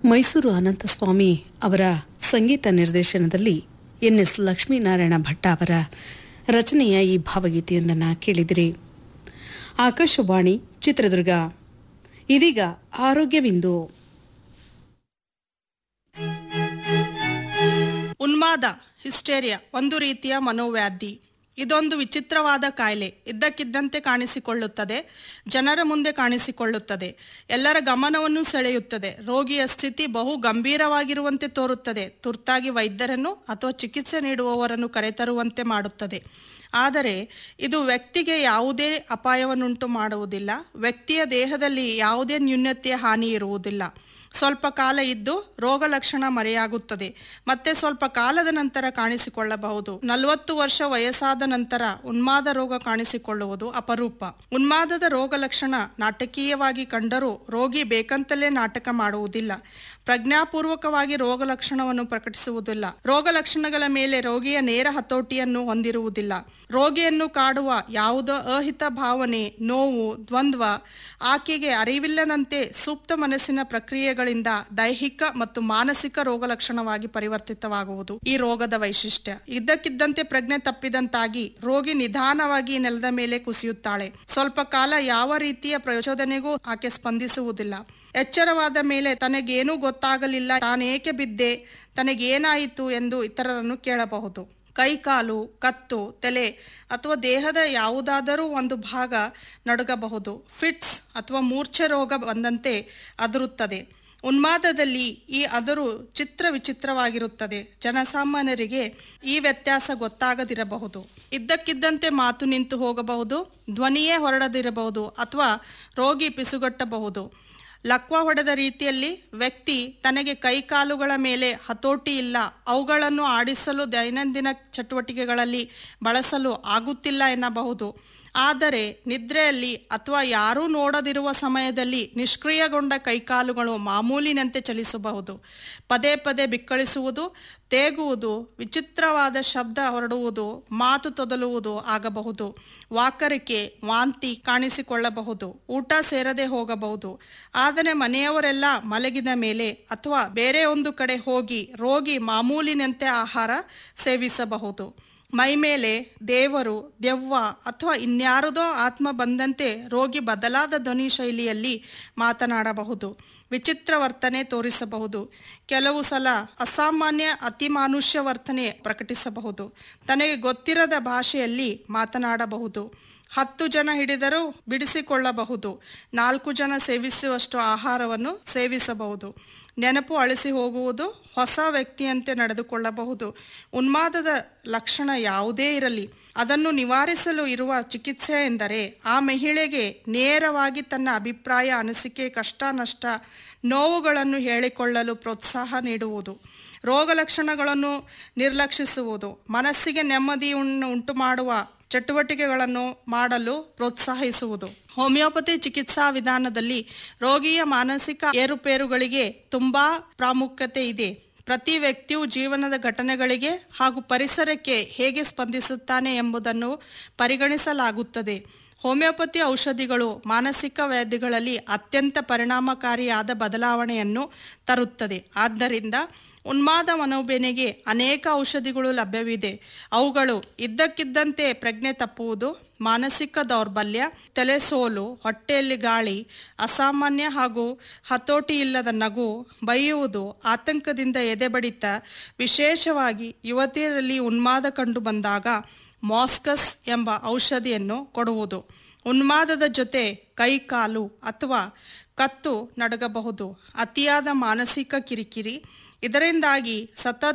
ಮೈಸೂರು ಅನಂತಸ್ವಾಮಿ ಅವರ ಸಂಗೀತ ನಿರ್ದೇಶನದಲ್ಲಿ N S Lakshminarayana Bhatta ಅವರ ರಚನೆಯ ಈ ಭಾವಗೀತೆಯೊಂದನ್ನು ಕೇಳಿದಿರಿ ಆಕಾಶವಾಣಿ ಚಿತ್ರದುರ್ಗ ಇದೀಗ ಆರೋಗ್ಯವಿಂದು ಉನ್ಮಾದ ಹಿಸ್ಟೇರಿಯಾ ಒಂದು ರೀತಿಯ ಮನೋವ್ಯಾಧಿ ಇದೊಂದು ವಿಚಿತ್ರವಾದ ಕಾಯಿಲೆ ಇದ್ದಕ್ಕಿದ್ದಂತೆ ಕಾಣಿಸಿಕೊಳ್ಳುತ್ತದೆ ಜನರ ಮುಂದೆ ಕಾಣಿಸಿಕೊಳ್ಳುತ್ತದೆ ಎಲ್ಲರ ಗಮನವನ್ನು ಸೆಳೆಯುತ್ತದೆ ರೋಗಿಯ ಸ್ಥಿತಿ ಬಹು ಗಂಭೀರವಾಗಿರುವಂತೆ ತೋರುತ್ತದೆ ತುರ್ತಾಗಿ ವೈದ್ಯರನ್ನು ಅಥವಾ ಚಿಕಿತ್ಸೆ ನೀಡುವವರನ್ನು ಕರೆತರುವಂತೆ ಮಾಡುತ್ತದೆ ಆದರೆ ಇದು ವ್ಯಕ್ತಿಗೆ ಯಾವುದೇ ಅಪಾಯವನ್ನುಂಟು ಮಾಡುವುದಿಲ್ಲ ವ್ಯಕ್ತಿಯ ದೇಹದಲ್ಲಿ ಯಾವುದೇ ನ್ಯೂನತೆಯ ಹಾನಿ ಇರುವುದಿಲ್ಲ ಸ್ವಲ್ಪ ಕಾಲ ಇದ್ದು ರೋಗ ಲಕ್ಷಣ ಮರೆಯಾಗುತ್ತದೆ ಮತ್ತೆ ಸ್ವಲ್ಪ ಕಾಲದ ನಂತರ ಕಾಣಿಸಿಕೊಳ್ಳಬಹುದು ನಲವತ್ತು ವರ್ಷ ವಯಸ್ಸಾದ ನಂತರ ಉನ್ಮಾದ ರೋಗ ಕಾಣಿಸಿಕೊಳ್ಳುವುದು ಅಪರೂಪ ಉನ್ಮಾದದ ರೋಗ ಲಕ್ಷಣ ನಾಟಕೀಯವಾಗಿ ಕಂಡರೂ ರೋಗಿ ಬೇಕಂತಲೇ ನಾಟಕ ಮಾಡುವುದಿಲ್ಲ ಪ್ರಜ್ಞಾಪೂರ್ವಕವಾಗಿ ರೋಗ ಲಕ್ಷಣವನ್ನು ಪ್ರಕಟಿಸುವುದಿಲ್ಲ ರೋಗ ಲಕ್ಷಣಗಳ ಮೇಲೆ ರೋಗಿಯ ನೇರ ಹತೋಟಿಯನ್ನು ಹೊಂದಿರುವುದಿಲ್ಲ ರೋಗಿಯನ್ನು ಕಾಡುವ ಯಾವುದೋ ಅಹಿತ ಭಾವನೆ ನೋವು ದ್ವಂದ್ವ ಆಕೆಗೆ ಅರಿವಿಲ್ಲದಂತೆ ಸೂಕ್ತ ಮನಸ್ಸಿನ ಪ್ರಕ್ರಿಯೆಗಳಿಂದ ದೈಹಿಕ ಮತ್ತು ಮಾನಸಿಕ ರೋಗ ಲಕ್ಷಣವಾಗಿ ಪರಿವರ್ತಿತವಾಗುವುದು ಈ ರೋಗದ ವೈಶಿಷ್ಟ್ಯ ಇದ್ದಕ್ಕಿದ್ದಂತೆ ಪ್ರಜ್ಞೆ ತಪ್ಪಿದಂತಾಗಿ ರೋಗಿ ನಿಧಾನವಾಗಿ ನೆಲದ ಮೇಲೆ ಕುಸಿಯುತ್ತಾಳೆ ಸ್ವಲ್ಪ ಕಾಲ ಯಾವ ರೀತಿಯ ಪ್ರಚೋದನೆಗೂ ಆಕೆ ಸ್ಪಂದಿಸುವುದಿಲ್ಲ ಎಚ್ಚರವಾದ ಮೇಲೆ ತನಗೇನೂ ಗೊತ್ತಾಗಲಿಲ್ಲ ತಾನೇಕೆ ಬಿದ್ದೆ ತನಗೇನಾಯಿತು ಎಂದು ಇತರರನ್ನು ಕೇಳಬಹುದು ಕೈಕಾಲು ಕತ್ತು ತಲೆ ಅಥವಾ ದೇಹದ ಯಾವುದಾದರೂ ಒಂದು ಭಾಗ ನಡುಗಬಹುದು ಫಿಟ್ಸ್ ಅಥವಾ ಮೂರ್ಛೆ ರೋಗ ಬಂದಂತೆ ಅದರುತ್ತದೆ ಉನ್ಮಾದದಲ್ಲಿ ಈ ಅದರು ಚಿತ್ರ ವಿಚಿತ್ರವಾಗಿರುತ್ತದೆ ಜನಸಾಮಾನ್ಯರಿಗೆ ಈ ವ್ಯತ್ಯಾಸ ಗೊತ್ತಾಗದಿರಬಹುದು ಇದ್ದಕ್ಕಿದ್ದಂತೆ ಮಾತು ನಿಂತು ಹೋಗಬಹುದು ಧ್ವನಿಯೇ ಹೊರಡದಿರಬಹುದು ಅಥವಾ ರೋಗಿ ಪಿಸುಗಟ್ಟಬಹುದು ಲಕ್ವ ಹೊಡೆದ ರೀತಿಯಲ್ಲಿ ವ್ಯಕ್ತಿ ತನಗೆ ಕೈಕಾಲುಗಳ ಮೇಲೆ ಹತೋಟಿ ಇಲ್ಲ ಅವುಗಳನ್ನು ಆಡಿಸಲು ದೈನಂದಿನ ಚಟುವಟಿಕೆಗಳಲ್ಲಿ ಬಳಸಲು ಆಗುತ್ತಿಲ್ಲ ಎನ್ನಬಹುದು ಆದರೆ ನಿದ್ರೆಯಲ್ಲಿ ಅಥವಾ ಯಾರೂ ನೋಡದಿರುವ ಸಮಯದಲ್ಲಿ ನಿಷ್ಕ್ರಿಯಗೊಂಡ ಕೈಕಾಲುಗಳು ಮಾಮೂಲಿನಂತೆ ಚಲಿಸಬಹುದು ಪದೇ ಪದೇ ಬಿಕ್ಕಳಿಸುವುದು ತೇಗುವುದು ವಿಚಿತ್ರವಾದ ಶಬ್ದ ಹೊರಡುವುದು ಮಾತು ತೊದಲುವುದು ಆಗಬಹುದು ವಾಕರಿಕೆ ವಾಂತಿ ಕಾಣಿಸಿಕೊಳ್ಳಬಹುದು ಊಟ ಸೇರದೆ ಹೋಗಬಹುದು ಆದರೆ ಮನೆಯವರೆಲ್ಲ ಮಲಗಿದ ಮೇಲೆ ಅಥವಾ ಬೇರೆ ಒಂದು ಕಡೆ ಹೋಗಿ ರೋಗಿ ಮಾಮೂಲಿನಂತೆ ಆಹಾರ ಸೇವಿಸಬಹುದು ಮೈಮೇಲೆ ದೇವರು ದೆವ್ವ ಅಥವಾ ಇನ್ಯಾರದೋ ಆತ್ಮ ಬಂದಂತೆ ರೋಗಿ ಬದಲಾದ ಧ್ವನಿ ಶೈಲಿಯಲ್ಲಿ ಮಾತನಾಡಬಹುದು ವಿಚಿತ್ರ ವರ್ತನೆ ತೋರಿಸಬಹುದು ಕೆಲವು ಸಲ ಅಸಾಮಾನ್ಯ ಅತಿಮಾನುಷ್ಯ ವರ್ತನೆ ಪ್ರಕಟಿಸಬಹುದು ತನಗೆ ಗೊತ್ತಿರದ ಭಾಷೆಯಲ್ಲಿ ಮಾತನಾಡಬಹುದು ಹತ್ತು ಜನ ಹಿಡಿದರೂ ಬಿಡಿಸಿಕೊಳ್ಳಬಹುದು ನಾಲ್ಕು ಜನ ಸೇವಿಸುವಷ್ಟು ಆಹಾರವನ್ನು ಸೇವಿಸಬಹುದು ನೆನಪು ಅಳಿಸಿ ಹೋಗುವುದು ಹೊಸ ವ್ಯಕ್ತಿಯಂತೆ ನಡೆದುಕೊಳ್ಳಬಹುದು ಉನ್ಮಾದದ ಲಕ್ಷಣ ಯಾವುದೇ ಇರಲಿ ಅದನ್ನು ನಿವಾರಿಸಲು ಇರುವ ಚಿಕಿತ್ಸೆ ಎಂದರೆ ಆ ಮಹಿಳೆಗೆ ನೇರವಾಗಿ ತನ್ನ ಅಭಿಪ್ರಾಯ ಅನಿಸಿಕೆ ಕಷ್ಟ ನಷ್ಟ ನೋವುಗಳನ್ನು ಹೇಳಿಕೊಳ್ಳಲು ಪ್ರೋತ್ಸಾಹ ನೀಡುವುದು ರೋಗ ಲಕ್ಷಣಗಳನ್ನು ನಿರ್ಲಕ್ಷಿಸುವುದು ಮನಸ್ಸಿಗೆ ನೆಮ್ಮದಿಯನ್ನು ಉಂಟು ಮಾಡುವ ಚಟುವಟಿಕೆಗಳನ್ನು ಮಾಡಲು ಪ್ರೋತ್ಸಾಹಿಸುವುದು ಹೋಮಿಯೋಪತಿ ಚಿಕಿತ್ಸಾ ವಿಧಾನದಲ್ಲಿ ರೋಗಿಯ ಮಾನಸಿಕ ಏರುಪೇರುಗಳಿಗೆ ತುಂಬಾ ಪ್ರಾಮುಖ್ಯತೆ ಇದೆ ಪ್ರತಿ ವ್ಯಕ್ತಿಯು ಜೀವನದ ಘಟನೆಗಳಿಗೆ ಹಾಗೂ ಪರಿಸರಕ್ಕೆ ಹೇಗೆ ಸ್ಪಂದಿಸುತ್ತಾನೆ ಎಂಬುದನ್ನು ಪರಿಗಣಿಸಲಾಗುತ್ತದೆ ಹೋಮಿಯೋಪತಿ ಔಷಧಿಗಳು ಮಾನಸಿಕ ವ್ಯಾಧಿಗಳಲ್ಲಿ ಅತ್ಯಂತ ಪರಿಣಾಮಕಾರಿಯಾದ ಬದಲಾವಣೆಯನ್ನು ತರುತ್ತದೆ ಆದ್ದರಿಂದ ಉನ್ಮಾದ ಮನೋಬೇನೆಗೆ ಅನೇಕ ಔಷಧಿಗಳು ಲಭ್ಯವಿದೆ ಅವುಗಳು ಇದ್ದಕ್ಕಿದ್ದಂತೆ ಪ್ರಜ್ಞೆ ತಪ್ಪುವುದು ಮಾನಸಿಕ ದೌರ್ಬಲ್ಯ ತಲೆಸೋಲು ಹೊಟ್ಟೆಯಲ್ಲಿ ಗಾಳಿ ಅಸಾಮಾನ್ಯ ಹಾಗೂ ಹತೋಟಿ ಇಲ್ಲದ ನಗು ಬೈಯುವುದು ಆತಂಕದಿಂದ ಎದೆಬಡಿತ ವಿಶೇಷವಾಗಿ ಯುವತಿಯರಲ್ಲಿ ಉನ್ಮಾದ ಕಂಡು ಬಂದಾಗ ಮಾಸ್ಕಸ್ ಎಂಬ ಔಷಧಿಯನ್ನು ಕೊಡುವುದು ಉನ್ಮಾದದ ಜೊತೆ ಕೈ ಕಾಲು ಅಥವಾ ಕತ್ತು ನಡಗಬಹುದು ಅತಿಯಾದ ಮಾನಸಿಕ ಕಿರಿಕಿರಿ ಇದರಿಂದಾಗಿ ಸತತ